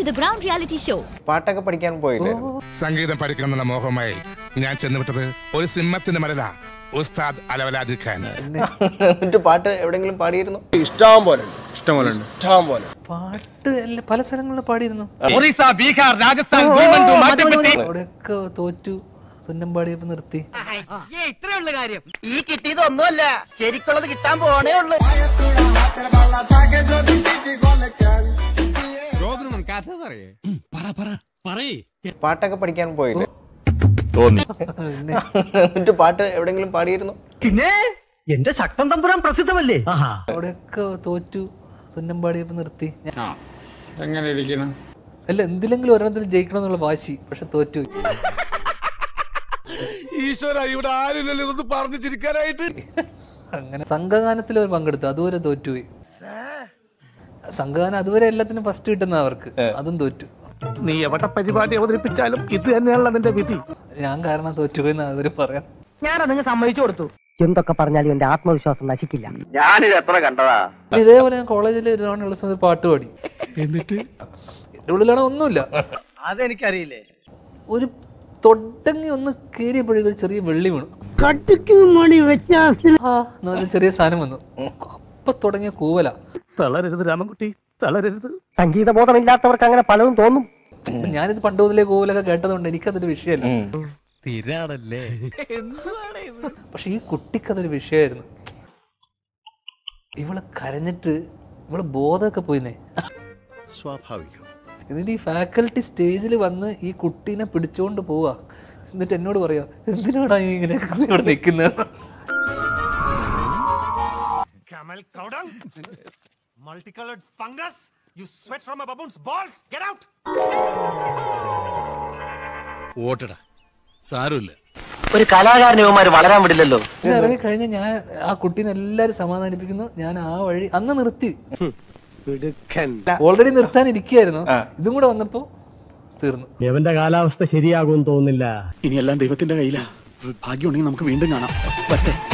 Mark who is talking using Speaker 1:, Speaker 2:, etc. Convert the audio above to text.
Speaker 1: to the ground reality show.
Speaker 2: പാട്ടൊക്കെ പഠിക്കാൻ പോയില്ലേ
Speaker 3: സംഗീതം പഠിക്കണമെന്നുള്ള മോഹമായി ഞാൻ ചെന്നുവിട്ടത് ഒരു സിംഹത്തിന്റെ മരല ഉസ്താദ് അലവലാദി ഖാൻ
Speaker 2: എന്നിട്ട് പാട്ട് എവിടെങ്കിലും പാടിയിരുന്നു
Speaker 4: ഇഷ്ടം പോലെ ഇഷ്ടം പോലെ ഇഷ്ടം പോലെ
Speaker 5: പാട്ട് എല്ലാ പല സ്ഥലങ്ങളിലും പാടിയിരുന്നു
Speaker 3: ഒറീസ ബീഹാർ രാജസ്ഥാൻ ഗുൽമന്തു മധ്യപ്രദേശ്
Speaker 5: അവിടെയൊക്കെ തോറ്റു തുന്നം പാടിയപ്പോ നിർത്തി
Speaker 6: ഇത്രയുള്ള കാര്യം ഈ കിട്ടിയതൊന്നുമല്ല ശരിക്കുള്ളത് കിട്ടാൻ പോണേ ഉള്ളു
Speaker 2: പാട്ടൊക്കെ പഠിക്കാൻ പോയില്ലേ
Speaker 5: പിന്നെ
Speaker 2: എന്നിട്ട് പാട്ട് എവിടെങ്കിലും പാടിയിരുന്നു
Speaker 6: പിന്നെ എന്റെ ശക്തൻ തമ്പുരാൻ പ്രസിദ്ധമല്ലേ
Speaker 5: അവിടെയൊക്കെ തോറ്റു തുന്നം പാടിയപ്പോ നിർത്തി ഞാൻ-
Speaker 4: എങ്ങനെ ഇരിക്കണം
Speaker 5: അല്ല എന്തിലെങ്കിലും ഒരെണ്ണത്തിൽ ജയിക്കണം എന്നുള്ള വാശി പക്ഷെ തോറ്റു
Speaker 3: ഈശ്വര ഇവിടെ ആരില്ലല്ലോ ഇതൊന്ന് പറഞ്ഞു ചിരിക്കാനായിട്ട്
Speaker 5: അങ്ങനെ സംഘഗാനത്തിൽ അവർ പങ്കെടുത്തു അതുവരെ തോറ്റുപോയി സംഘഗാനം അതുവരെ എല്ലാത്തിനും ഫസ്റ്റ് കിട്ടുന്ന അവർക്ക് അതും തോറ്റു
Speaker 3: നീ എവിടെ പരിപാടി അവതരിപ്പിച്ചാലും ഇത് തന്നെയാണല്ലോ നിന്റെ വിധി
Speaker 5: ഞാൻ കാരണം തോറ്റുപോയെന്ന് അവർ പറയാം
Speaker 6: ഞാനതങ്ങ് സമ്മതിച്ചു കൊടുത്തു എന്തൊക്കെ പറഞ്ഞാലും എന്റെ ആത്മവിശ്വാസം നശിക്കില്ല
Speaker 7: ഞാനിത് എത്ര കണ്ടതാ
Speaker 5: പിന്നെ ഇതേപോലെ ഞാൻ കോളേജിൽ ഒരു തവണയുള്ള സമയത്ത് പാട്ട് പാടി എന്നിട്ട് എന്റെ ഉള്ളിലാണ് ഒന്നുമില്ല
Speaker 6: അതെനിക്കറിയില്ലേ
Speaker 5: ഒരു തൊട്ടങ്ങി ഒന്ന് കയറിയപ്പോഴേക്കും ഒരു ചെറിയ വെള്ളി വീണു ആ എന്ന് പറഞ്ഞ ചെറിയ സാധനം വന്നു അപ്പൊ തുടങ്ങിയ കൂവല
Speaker 3: തളരരുത് രാമൻകുട്ടി തളരരുത്
Speaker 6: സംഗീതബോധമില്ലാത്തവർക്ക് അങ്ങനെ പലതും തോന്നും
Speaker 5: അപ്പൊ ഞാനിത് പണ്ട് മുതലേ കൂവലൊക്കെ കേട്ടതുകൊണ്ട് എനിക്കതൊരു വിഷയമല്ല പക്ഷെ ഈ കുട്ടിക്കതൊരു വിഷയമായിരുന്നു ഇവള് കരഞ്ഞിട്ട് ഇവള് ബോധമൊക്കെ പോയിന്നേ
Speaker 4: സ്വാഭാവികം
Speaker 5: എന്നിട്ട് ഈ ഫാക്കൽറ്റി സ്റ്റേജിൽ വന്ന് ഈ കുട്ടീനെ പിടിച്ചോണ്ട് പോവാ എന്നിട്ട് എന്നോട് പറയാ എന്തിനാടാ നീ ഇങ്ങനെ ഇവിടെ നിൽക്കുന്നത്
Speaker 8: Multicolored fungus? You sweat from a baboon's balls? Get out!
Speaker 9: ഓട്ടടാ സാരമില്ല
Speaker 6: ഒരു കലാകാരനുമാര് വളരാൻ വിടില്ലല്ലോ
Speaker 5: ഇത് ഇറങ്ങി കഴിഞ്ഞ് ഞാൻ ആ കുട്ടീനെ എല്ലാരും സമാധാനിപ്പിക്കുന്നു ഞാൻ ആ വഴി അന്ന് നിർത്തി ഓൾറെഡി നിർത്താൻ ഇരിക്കുകയായിരുന്നു ഇതും കൂടെ വന്നപ്പോ തീർന്നു
Speaker 7: എവന്റെ കാലാവസ്ഥ ശരിയാകുമെന്ന് തോന്നുന്നില്ല
Speaker 9: ഇനിയെല്ലാം ദൈവത്തിന്റെ കയ്യിലാ ഭാഗ്യമുണ്ടെങ്കിൽ നമുക്ക് വീണ്ടും കാണാം പറ്റേ